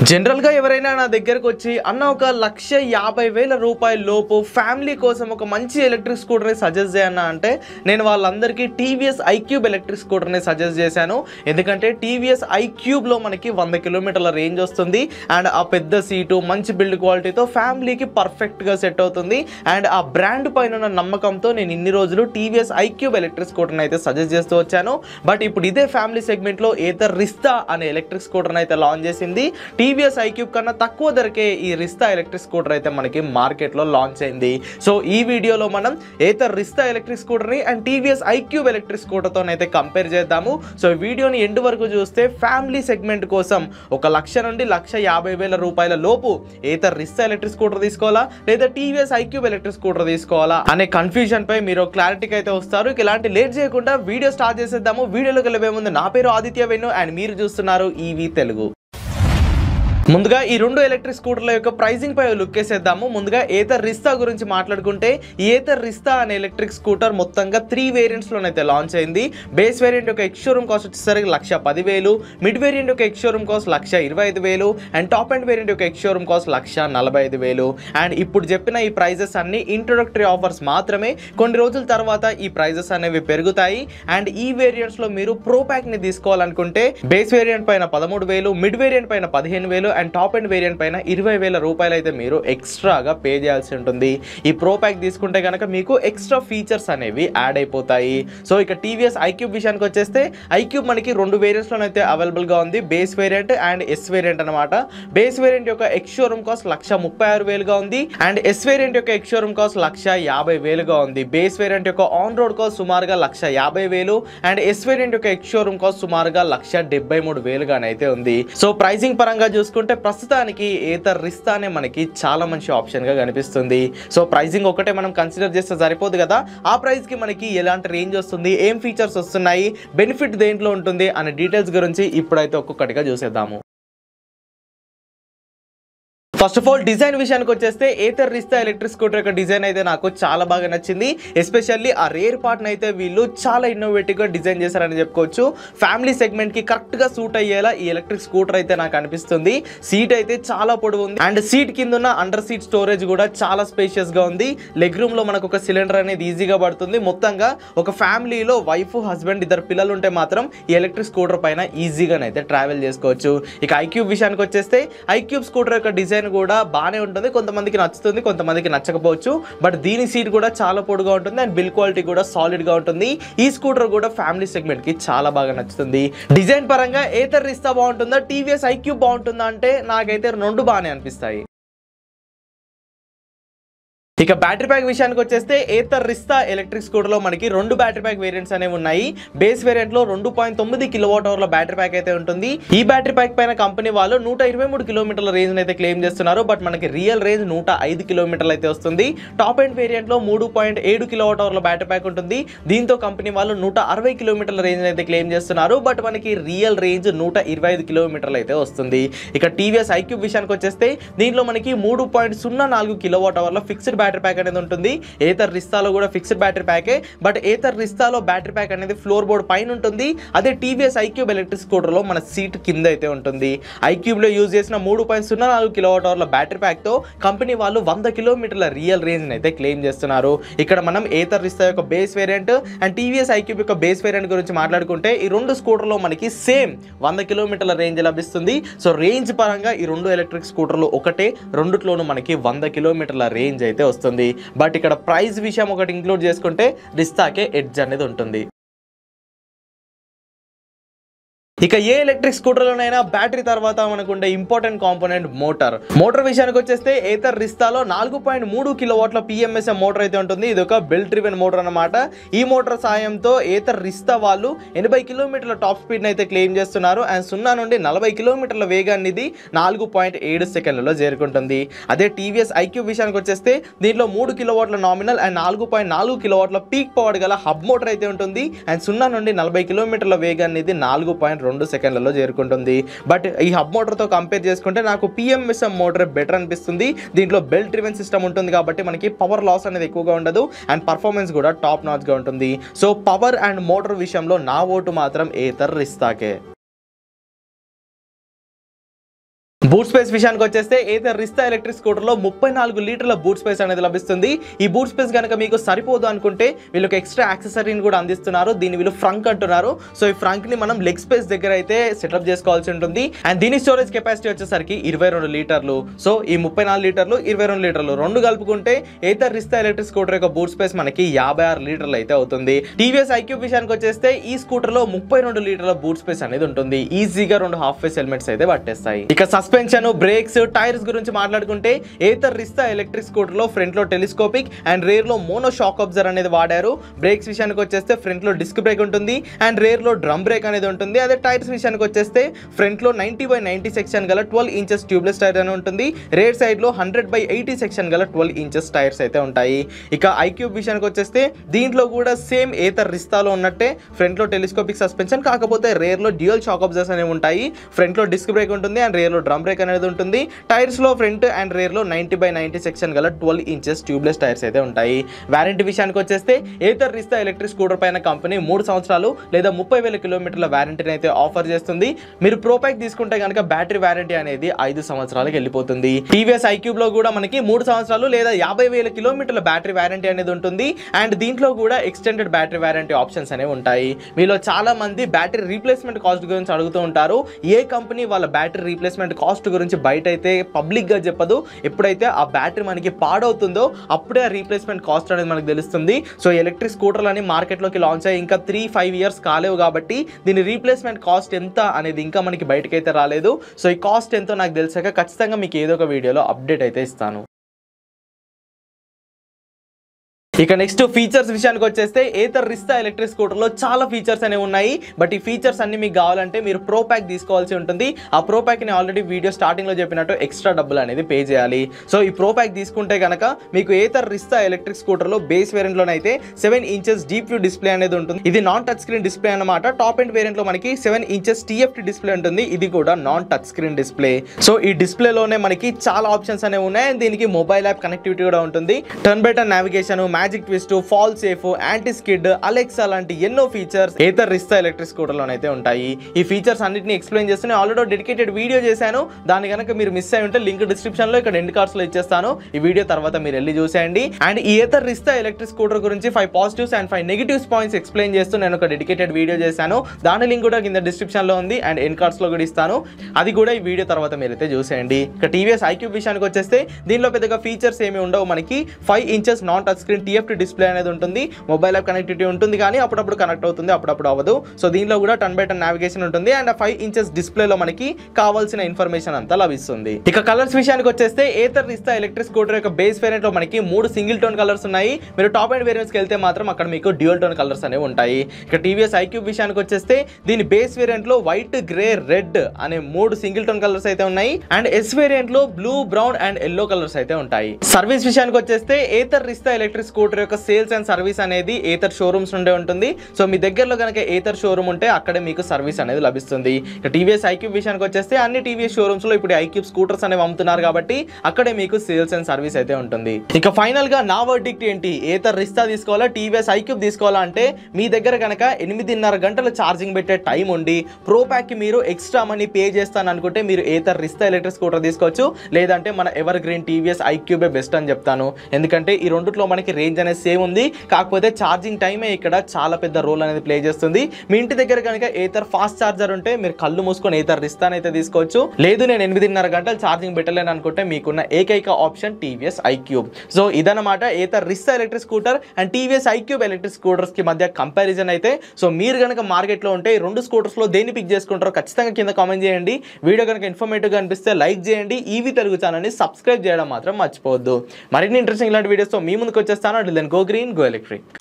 జనరల్గా ఎవరైనా నా దగ్గరకు వచ్చి అన్న ఒక లక్ష యాభై వేల రూపాయల లోపు ఫ్యామిలీ కోసం ఒక మంచి ఎలక్ట్రిక్ స్కూటర్ని సజెస్ట్ చేయన్నా అంటే నేను వాళ్ళందరికీ టీవీఎస్ ఐక్యూబ్ ఎలక్ట్రిక్ స్కూటర్ని సజెస్ట్ చేశాను ఎందుకంటే టీవీఎస్ ఐక్యూబ్లో మనకి వంద కిలోమీటర్ల రేంజ్ వస్తుంది అండ్ ఆ పెద్ద సీటు మంచి బిల్డ్ క్వాలిటీతో ఫ్యామిలీకి పర్ఫెక్ట్గా సెట్ అవుతుంది అండ్ ఆ బ్రాండ్ పైన ఉన్న నమ్మకంతో నేను ఇన్ని రోజులు టీవీఎస్ ఐక్యూబ్ ఎలక్ట్రిక్ స్కూటర్ని అయితే సజెస్ట్ చేస్తూ వచ్చాను బట్ ఇప్పుడు ఇదే ఫ్యామిలీ సెగ్మెంట్లో ఏతర్ రిస్తా అనే ఎలక్ట్రిక్ స్కూటర్ని అయితే లాంచ్ చేసింది టీవీఎస్ ఐక్యూబ్ కన్నా తక్కువ ధరకే ఈ రిస్తా ఎలక్ట్రిక్ స్కూటర్ అయితే మనకి మార్కెట్లో లాంచ్ అయింది సో ఈ వీడియోలో మనం ఏతర్ రిస్తా ఎలక్ట్రిక్ స్కూటర్ని అండ్ టీవీఎస్ ఐక్యూబ్ ఎలక్ట్రిక్ స్కూటర్తో అయితే కంపేర్ చేద్దాము సో ఈ వీడియోని ఎండ్ వరకు చూస్తే ఫ్యామిలీ సెగ్మెంట్ కోసం ఒక లక్ష నుండి లక్ష యాభై వేల రూపాయల లోపు ఏతర్ రిస్తా ఎలక్ట్రిక్ స్కూటర్ తీసుకోవాలా లేదా టీవీఎస్ ఐక్యూబ్ ఎలక్ట్రిక్ స్కూటర్ తీసుకోవాలా అనే కన్ఫ్యూజన్ పై మీరు క్లారిటీకి అయితే వస్తారు ఇక ఇలాంటి లేట్ చేయకుండా వీడియో స్టార్ట్ చేసేద్దాము వీడియోలోకి వెళ్ళే ముందు నా పేరు ఆదిత్య వెన్ను అండ్ మీరు చూస్తున్నారు ఈవీ తెలుగు ముందుగా ఈ రెండు ఎలక్ట్రిక్ స్కూటర్ల యొక్క ప్రైసింగ్ పై లుక్ వేసేద్దాము ముందుగా ఏతర్ రిస్తా గురించి మాట్లాడుకుంటే ఈ ఏతర్ రిస్తా అనే ఎలక్ట్రిక్ స్కూటర్ మొత్తంగా త్రీ వేరియంట్స్ లోనైతే లాంచ్ అయింది బేస్ వేరియంట్ యొక్క ఎక్స్ షోరూమ్ కాస్ట్ వచ్చేసరికి లక్ష పదివేలు మిడ్ వేరియంట్ యొక్క ఎక్స్ షోరూమ్ కాస్ట్ లక్ష ఇరవై ఐదు వేలు అండ్ టాప్ అండ్ వేరియంట్ యొక్క ఎక్స్ షోరూమ్ కాస్ట్ లక్ష నలభై ఐదు వేలు అండ్ ఇప్పుడు చెప్పిన ఈ ప్రైజెస్ అన్ని ఇంట్రొడక్టరీ ఆఫర్స్ మాత్రమే కొన్ని రోజుల తర్వాత ఈ ప్రైజెస్ అనేవి పెరుగుతాయి అండ్ ఈ వేరియంట్స్ లో మీరు ప్రో ప్యాక్ ని తీసుకోవాలనుకుంటే బేస్ వేరియంట్ పైన పదమూడు వేలు మిడ్ వేరియంట్ పైన పదిహేను వేలు అండ్ టాప్ అండ్ వేరియంట్ పైన ఇరవై వేల రూపాయలు అయితే మీరు ఎక్స్ట్రాగా పే చేయాల్సి ఉంటుంది ఈ ప్రో ప్యాక్ తీసుకుంటే కనుక మీకు ఎక్స్ట్రా ఫీచర్స్ అనేవి యాడ్ అయిపోతాయి సో ఇక టీవీఎస్ ఐక్యూబ్ విషయానికి వచ్చేస్తే ఐక్యూబ్ మనకి రెండు వేరియంట్స్లో అయితే అవైలబుల్గా ఉంది base variant and S variant అనమాట బేస్ వేరియంట్ యొక్క ఎక్స్ షోరూమ్ కాస్ట్ లక్ష ముప్పై ఆరు వేలుగా ఉంది అండ్ ఎస్ వేరియంట్ యొక్క ఎక్స్ షోరూమ్ కాస్ట్ లక్ష యాభై వేలుగా ఉంది బేస్ వేరియంట్ యొక్క ఆన్ రోడ్ కాస్ట్ సుమారుగా లక్ష యాభై వేలు అండ్ ఎస్ వేరియంట్ యొక్క ఎక్స్ షోరూమ్ కాస్ట్ సుమారుగా లక్ష డెబ్బై మూడు వేలుగానైతే ఉంది సో ప్రైసింగ్ పరంగా చూసుకుంటే ప్రస్తుతానికి ఏతర్ రిస్తానే మనకి చాలా మంచి ఆప్షన్ గా కనిపిస్తుంది సో ప్రైసింగ్ ఒకటే మనం కన్సిడర్ చేస్తే సరిపోదు కదా ఆ ప్రైస్ కి మనకి ఎలాంటి రేంజ్ వస్తుంది ఏం ఫీచర్స్ వస్తున్నాయి బెనిఫిట్ దేంట్లో ఉంటుంది అనే డీటెయిల్స్ గురించి ఇప్పుడైతే ఒక్కొక్కటిగా చూసేద్దాము ఫస్ట్ ఆఫ్ ఆల్ డిజైన్ విషయానికి వచ్చేస్తే ఏతర్ రిస్తా ఎలక్ట్రిక్ స్కూటర్ యొక్క డిజైన్ అయితే నాకు చాలా బాగా నచ్చింది ఎస్పెషల్లీ ఆ రేర్ పార్ట్ని అయితే వీళ్ళు చాలా ఇన్నోవేటివ్గా డిజైన్ చేశారని చెప్పుకోవచ్చు ఫ్యామిలీ సెగ్మెంట్కి కరెక్ట్గా సూట్ అయ్యేలా ఈ ఎలక్ట్రిక్ స్కూటర్ అయితే నాకు అనిపిస్తుంది సీట్ అయితే చాలా పొడవు ఉంది అండ్ సీట్ కింద ఉన్న అండర్ సీట్ స్టోరేజ్ కూడా చాలా స్పేషియస్గా ఉంది లెగ్ రూమ్లో మనకు ఒక సిలిండర్ అనేది ఈజీగా పడుతుంది మొత్తంగా ఒక ఫ్యామిలీలో వైఫ్ హస్బెండ్ ఇద్దరు పిల్లలు ఉంటే మాత్రం ఈ ఎలక్ట్రిక్ స్కూటర్ పైన ఈజీగానైతే ట్రావెల్ చేసుకోవచ్చు ఇక ఐక్యూబ్ విషయానికి వచ్చేస్తే ఐక్యూబ్ స్కూటర్ యొక్క డిజైన్ కూడా బాగానే ఉంటుంది కొంతమందికి నచ్చుతుంది కొంతమందికి నచ్చకపోవచ్చు బట్ దీని సీట్ కూడా చాలా పొడుగా ఉంటుంది అండ్ బిల్ క్వాలిటీ కూడా సాలిడ్ గా ఉంటుంది ఈ స్కూటర్ కూడా ఫ్యామిలీ సెగ్మెంట్ కి చాలా బాగా నచ్చుతుంది డిజైన్ పరంగా ఏతర్ రిస్తా బాగుంటుందా టీవీఎస్ ఐక్యూబ్ బాగుంటుందా అంటే నాకైతే రెండు బాగానే అనిపిస్తాయి ఇక బ్యాటరీ ప్యాక్ విషయానికి వచ్చేస్తే ఏతర్ రిస్తా ఎలక్ట్రిక్ స్కూటర్లో మనకి రెండు బ్యాటరీ ప్యాక్ వేరియంట్స్ అనేవి ఉన్నాయి బేస్ వేరియంట్ లో రెండు పాయింట్ తొమ్మిది కిలోవాట్ అవర్ల బ్యాటరీ ప్యాక్ అయితే ఉంటుంది ఈ బ్యాటరీ ప్యాక్ పైన కంపెనీ వాళ్ళు నూట ఇరవై మూడు కిలోమీటర్ల రేంజ్ అయితే క్లెయిమ్ చేస్తున్నారు బట్ మనకి రియల్ రేంజ్ నూట ఐదు కిలోమీటర్లు అయితే వస్తుంది టాప్ ఎండ్ వేరియంట్ లో మూడు పాయింట్ ఏడు కిలోవాట్ అవర్ల బ్యాటరీ ప్యాక్ ఉంటుంది దీంతో కంపెనీ వాళ్ళు నూట అరవై కిలోమీటర్ల రేంజ్ అయితే క్లెయిమ్ చేస్తున్నారు బట్ మనకి రియల్ రేంజ్ నూట ఇరవై ఐదు కిలోమీటర్లు అయితే వస్తుంది ఇక టీవీఎస్ ఐక్యూబ్ విషయానికి వచ్చేస్తే దీంట్లో మనకి మూడు పాయింట్ సున్నా నాలుగు కిలోవాట్ అవర్ల ఫిక్స్డ్ బ్యాటరీ ప్యాక్ అనేది ఉంటుంది ఏతర్ రిస్తాలో కూడా ఫిక్స్డ్ బ్యాటరీ ప్యాకే బట్ ఏతర్ రిస్తాలో బ్యాటరీ ప్యాక్ అనేది ఫ్లోర్ బోర్డ్ పైన ఉంటుంది అదే టీవీఎస్ ఐక్యూబ్ ఎలక్ట్రిక్ స్కూటర్లో మన సీట్ కింద అయితే ఉంటుంది ఐక్యూబ్లో యూజ్ చేసిన మూడు పాయింట్ సున్నా నాలుగు కిలోవాట్ అవర్ల బ్యాటరీ ప్యాక్తో కంపెనీ వాళ్ళు వంద కిలోమీటర్ల రియల్ రేంజ్ అయితే క్లెయిమ్ చేస్తున్నారు ఇక్కడ మనం ఏతర్ రిస్తా యొక్క base variant and TVS iQube యొక్క బేస్ వేరియంట్ గురించి మాట్లాడుకుంటే ఈ రెండు స్కూటర్లో మనకి సేమ్ వంద కిలోమీటర్ల రేంజ్ లభిస్తుంది సో రేంజ్ పరంగా ఈ రెండు ఎలక్ట్రిక్ స్కూటర్లు ఒకటే రెండుట్లోనూ మనకి వంద కిలోమీటర్ల రేంజ్ అయితే వస్తుంది బట్ ఇక్కడ ప్రైస్ విషయం ఒకటి ఇంక్లూడ్ చేసుకుంటే రిస్తాకే ఎడ్జ్ అనేది ఉంటుంది ఇక ఏ ఎలక్ట్రిక్ స్కూటర్లోనైనా బ్యాటరీ తర్వాత మనకు ఉండే ఇంపార్టెంట్ కాంపోనెంట్ మోటార్ మోటార్ విషయానికి వచ్చేస్తే ఏతర్ రిస్తాలో నాలుగు పాయింట్ మూడు కిలో వాట్ల పిఎంఎస్ఎం మోటార్ అయితే ఉంటుంది ఇది ఒక బెల్ట్ డ్రివెన్ మోటార్ అనమాట ఈ మోటార్ సాయంతో ఏతర్ రిస్తా వాళ్ళు ఎనభై కిలోమీటర్ల టాప్ స్పీడ్ అయితే క్లెయిమ్ చేస్తున్నారు అండ్ సున్నా నుండి నలభై కిలోమీటర్ల వేగాన్ని ఇది నాలుగు పాయింట్ ఏడు సెకండ్లలో చేరుకుంటుంది అదే టీవీఎస్ ఐక్యూ విషయానికి వచ్చేస్తే దీంట్లో మూడు కిలో వాట్ల నామినల్ అండ్ నాలుగు పాయింట్ నాలుగు కిలో వాట్ల పీక్ పవర్ గల హబ్ మోటార్ అయితే ఉంటుంది అండ్ సున్నా నుండి నలభై కిలోమీటర్ల వేగాన్ని ఇది నాలుగు పాయింట్ రెండు సెకండ్లలో చేరుకుంటుంది బట్ ఈ హబ్ మోటార్తో కంపేర్ చేసుకుంటే నాకు పిఎంఎస్ఎం మోటార్ బెటర్ అనిపిస్తుంది దీంట్లో బెల్ట్ డ్రివెన్ సిస్టమ్ ఉంటుంది కాబట్టి మనకి పవర్ లాస్ అనేది ఎక్కువగా ఉండదు అండ్ పర్ఫార్మెన్స్ కూడా టాప్ నాచ్గా ఉంటుంది సో పవర్ అండ్ మోటార్ విషయంలో నా ఓటు మాత్రం ఏతర్ రిస్తాకే బూట్ స్పేస్ విషయానికి వచ్చేస్తే ఏదైతే రిస్తా ఎలక్ట్రిక్ స్కూటర్ లో ముప్పై నాలుగు లీటర్ల బూట్ స్పేస్ అనేది లభిస్తుంది ఈ బూట్ స్పేస్ కనుక మీకు సరిపోదు అనుకుంటే వీళ్ళకి ఎక్స్ట్రా యాక్సెసరీని కూడా అందిస్తున్నారు దీన్ని వీళ్ళు ఫ్రంక్ అంటున్నారు సో ఈ ఫ్రంక్ ని మనం లెగ్ స్పేస్ దగ్గర అయితే సెటప్ చేసుకోవాల్సి ఉంటుంది అండ్ దీని స్టోరేజ్ కెపాసిటీ వచ్చేసరికి ఇరవై రెండు లీటర్లు సో ఈ ముప్పై నాలుగు లీటర్లు ఇరవై రెండు లీటర్లు రెండు కలుపుకుంటే ఏతర్ రిస్తా ఎలక్ట్రిక్ స్కూటర్ యొక్క బూట్ స్పేస్ మనకి యాభై ఆరు లీటర్లు అయితే అవుతుంది టీవీఎస్ ఐక్యూ విషయానికి వచ్చేస్తే ఈ స్కూటర్ లో ముప్పై రెండు లీటర్ల బూట్ స్పేస్ అనేది ఉంటుంది ఈజీగా రెండు హాఫ్ ఫేస్ హెల్మెట్స్ అయితే పట్టేస్తాయి ఇక సస్పెన్షన్ బ్రేక్స్ టైర్స్ గురించి మాట్లాడుకుంటే ఏతర్ రిస్తా ఎలక్ట్రిక్ స్కూటర్ లో ఫ్రంట్ లో టెలిస్కోపిక్ అండ్ రేర్ లో మోనో షాక్ అబ్జర్ అనేది వాడారు బ్రేక్స్ విషయానికి వచ్చేస్తే ఫ్రంట్ లో డిస్క్ బ్రేక్ ఉంటుంది అండ్ రేర్ లో డ్రమ్ బ్రేక్ అనేది ఉంటుంది అదే టైర్స్ విషయానికి వచ్చేస్తే ఫ్రంట్ లో నైన్టీ బై నైన్టీ సెక్షన్ గల ట్వెల్వ్ ఇంచెస్ ట్యూబ్లెస్ టైర్ అని ఉంటుంది రేర్ సైడ్ లో హండ్రెడ్ బై ఎయిటీ సెక్షన్ గల ట్వెల్వ్ ఇంచెస్ టైర్స్ అయితే ఉంటాయి ఇక ఐక్యూబ్ విషయానికి వచ్చేస్తే దీంట్లో కూడా సేమ్ ఏతర్ రిస్తాలో ఉన్నట్టే ఫ్రంట్ లో టెలిస్కోపిక్ సస్పెన్షన్ కాకపోతే రేర్ లో డ్యూయల్ షాక్ అబ్జర్స్ అనేవి ఉంటాయి ఫ్రంట్ లో డిస్క్ బ్రేక్ ఉంటుంది అండ్ రేర్ లో డ్రమ్ బ్రేక్ అనేది ఉంటుంది టైర్స్ లో ఫ్రంట్ అండ్ రేర్ లో నైన్టీ బై నైన్టీ సెక్షన్ గల ట్వెల్వ్ ఇంచెస్ ట్యూబ్లెస్ టైర్స్ అయితే ఉంటాయి వారంటీ విషయానికి వచ్చేస్తే ఏతర్ రిస్తా ఎలక్ట్రిక్ స్కూటర్ పైన కంపెనీ మూడు సంవత్సరాలు లేదా ముప్పై వేల కిలోమీటర్ల వారంటీని అయితే ఆఫర్ చేస్తుంది మీరు ప్రోపాక్ తీసుకుంటే కనుక బ్యాటరీ వారంటీ అనేది ఐదు సంవత్సరాలకు వెళ్ళిపోతుంది టీవీఎస్ ఐక్యూబ్ లో కూడా మనకి మూడు సంవత్సరాలు లేదా యాభై వేల కిలోమీటర్ల బ్యాటరీ వారంటీ అనేది ఉంటుంది అండ్ దీంట్లో కూడా ఎక్స్టెండెడ్ బ్యాటరీ వారంటీ ఆప్షన్స్ అనేవి ఉంటాయి మీలో చాలా మంది బ్యాటరీ రీప్లేస్మెంట్ కాస్ట్ గురించి అడుగుతూ ఉంటారు ఏ కంపెనీ వాళ్ళ బ్యాటరీ రీప్లేస్మెంట్ కాస్ట్ గురించి బయట అయితే పబ్లిక్ గా చెప్పదు ఎప్పుడైతే ఆ బ్యాటరీ మనకి పాడవుతుందో అప్పుడే ఆ రీప్లేస్మెంట్ కాస్ట్ అనేది మనకు తెలుస్తుంది సో ఎలక్ట్రిక్ స్కూటర్లు అని మార్కెట్లోకి లాంచ్ అయ్యి ఇంకా త్రీ ఫైవ్ ఇయర్స్ కాలేవు కాబట్టి దీని రీప్లేస్మెంట్ కాస్ట్ ఎంత అనేది ఇంకా మనకి బయటకైతే రాలేదు సో ఈ కాస్ట్ ఎంతో నాకు తెలిసాక ఖచ్చితంగా మీకు ఏదో ఒక వీడియోలో అప్డేట్ అయితే ఇస్తాను ఇక నెక్స్ట్ ఫీచర్స్ విషయానికి వచ్చేస్తే ఏతర్ రిస్తా ఎలక్ట్రిక్ స్కూటర్లో చాలా ఫీచర్స్ అనేవి ఉన్నాయి బట్ ఈ ఫీచర్స్ అన్ని మీకు కావాలంటే మీరు ప్రో ప్యాక్ తీసుకోవాల్సి ఉంటుంది ఆ ప్రో ప్యాక్ని ఆల్రెడీ వీడియో స్టార్టింగ్లో చెప్పినట్టు ఎక్స్ట్రా డబ్బులు అనేది పే చేయాలి సో ఈ ప్రో ప్యాక్ తీసుకుంటే కనుక మీకు ఏతర్ రిస్తా ఎలక్ట్రిక్ స్కూటర్లో బేస్ వేరియంట్లోనైతే seven inches deep view display అనేది ఉంటుంది ఇది నాన్ టచ్ స్క్రీన్ డిస్ప్లే అనమాట టాప్ అండ్ వేరియంట్లో మనకి సెవెన్ ఇంచెస్ టీఎఫ్టీ డిస్ప్లే ఉంటుంది ఇది కూడా non touch screen display so ఈ డిస్ప్లేలోనే మనకి చాలా ఆప్షన్స్ అనేవి ఉన్నాయి And దీనికి మొబైల్ యాప్ కనెక్టివిటీ కూడా ఉంటుంది turn by turn navigation magic twist fall safe anti skid Alexa లాంటి ఎన్నో ఫీచర్స్ ఏతర్ రిస్తా ఎలక్ట్రిక్ స్కూటర్లోనైతే ఉంటాయి ఈ ఫీచర్స్ అన్నిటిని ఎక్స్ప్లెయిన్ చేస్తూనే ఆల్రెడీ డెడికేటెడ్ వీడియో చేశాను దాని కనుక మీరు మిస్ అయి ఉంటే లింక్ డిస్క్రిప్షన్ లో ఇక్కడ ఎండ్ కార్డ్స్ లో ఇచ్చేస్తాను ఈ వీడియో తర్వాత మీరు వెళ్ళి చూసేయండి అండ్ ఈ ఏతర్ రిస్తా ఎలక్ట్రిక్ స్కూటర్ గురించి five positives and five negatives points explain చేస్తూ నేను ఒక డెడికేటెడ్ వీడియో చేశాను దాని లింక్ కూడా కింద డిస్క్రిప్షన్ లో ఉంది అండ్ ఎండ్ కార్డ్స్ లో కూడా ఇస్తాను అది కూడా ఈ వీడియో తర్వాత మీరైతే చూసేయండి ఇక టీవీఎస్ ఐక్యూ విషయానికి వచ్చేస్తే దీనిలో పెద్దగా ఫీచర్స్ ఏమి ఉండవు మనకి five inches non touch screen TFT display అనేది ఉంటుంది మొబైల్ యాప్ కనెక్టివిటీ ఉంటుంది కానీ అప్పుడప్పుడు కనెక్ట్ అవుతుంది అప్పుడప్పుడు అవ్వదు సో దీనిలో కూడా టర్న్ బై టర్న్ నావిగేషన్ ఉంటుంది అండ్ ఫైవ్ ఇంచెస్ డిస్ప్లేలో మనకి కావాల్సిన ఇన్ఫర్మేషన్ అంతా లభిస్తుంది ఇక కలర్స్ విషయానికి వచ్చేస్తే ఏతర్ రిస్తా ఎలక్ట్రిక్ స్కూటర్ యొక్క బేస్ వేరియంట్ లో మనకి మూడు సింగిల్ టోన్ కలర్స్ ఉన్నాయి మీరు టాప్ అండ్ వేరియంట్స్కి వెళ్తే మాత్రం అక్కడ మీకు డ్యూయల్ టోన్ కలర్స్ అనేవి ఉంటాయి ఇక టీవీఎస్ ఐక్యూబ్ విషయానికి వచ్చేస్తే దీని బేస్ వేరియంట్ లో వైట్ గ్రే రెడ్ అనే మూడు సింగిల్ టోన్ కలర్స్ అయితే ఉన్నాయి అండ్ ఎస్ వేరియంట్ లో blue brown and yellow colours అయితే ఉంటాయి సర్వీస్ విషయానికి వచ్చేస్తే ఏతర్ రిస్తా ఎలక్ట్రిక్ స్కూటర్ యొక్క సేల్స్ అండ్ సర్వీస్ అనేది ఏతర్ షోరూమ్స్ నుండే ఉంటుంది సో మీ దగ్గరలో కనుక ఏతర్ షోరూమ్ ఉంటే అక్కడే మీకు సర్వీస్ అనేది లభిస్తుంది ఇక టీవీఎస్ ఐక్యూబ్ విషయానికి వచ్చేస్తే అన్ని టీవీఎస్ షోరూమ్స్ లో ఇప్పుడు ఐక్యూబ్ స్కూటర్స్ అనేవి అమ్ముతున్నారు కాబట్టి అక్కడే మీకు సేల్స్ అండ్ సర్వీస్ అయితే ఉంటుంది ఇక ఫైనల్ గా నా వర్డిక్ట్ ఏంటి ఏతర్ రిస్తా తీసుకోవాలా టీవీఎస్ ఐక్యూబ్ తీసుకోవాలా అంటే మీ దగ్గర కనుక ఎనిమిదిన్నర గంటల ఛార్జింగ్ పెట్టే టైం ఉండి ప్రో ప్యాక్ కి మీరు ఎక్స్ట్రా మనీ పే చేస్తాను అనుకుంటే మీరు ఏతర్ రిస్తా ఎలక్ట్రిక్ స్కూటర్ తీసుకోవచ్చు లేదంటే మన ఎవర్ గ్రీన్ టీవీఎస్ ఐక్యూబే బెస్ట్ అని చెప్తాను ఎందుకంటే ఈ రెండిట్లో మనకి రేంజ్ అనేది సేమ్ ఉంది కాకపోతే ఛార్జింగ్ టైమే ఇక్కడ చాలా పెద్ద రోల్ అనేది ప్లే చేస్తుంది మీ ఇంటి దగ్గర కనుక ఏతర్ ఫాస్ట్ ఛార్జర్ ఉంటే మీరు కళ్ళు మూసుకొని ఏతర్ రిస్తాన్ అయితే తీసుకోవచ్చు లేదు నేను ఎనిమిదిన్నర గంటలు ఛార్జింగ్ పెట్టలేను అనుకుంటే మీకున్న ఏకైక ఆప్షన్ టీవీఎస్ ఐక్యూబ్ సో ఇదన్నమాట Ather Rizta electric scooter and TVS iQube electric scooters కి మధ్య కంపారిజన్ అయితే సో మీరు కనుక మార్కెట్లో ఉంటే ఈ రెండు స్కూటర్స్ లో దేన్ని పిక్ చేసుకుంటారో ఖచ్చితంగా కింద కామెంట్ చేయండి వీడియో కనుక ఇన్ఫర్మేటివ్గా అనిపిస్తే లైక్ చేయండి ఈవీ తెలుగు ఛానల్ని సబ్స్క్రైబ్ చేయడం మాత్రం మర్చిపోవద్దు మరిన్ని ఇంట్రెస్టింగ్ ఇలాంటి వీడియోస్తో మీ ముందుకు వచ్చేస్తాను అటు then go green go electric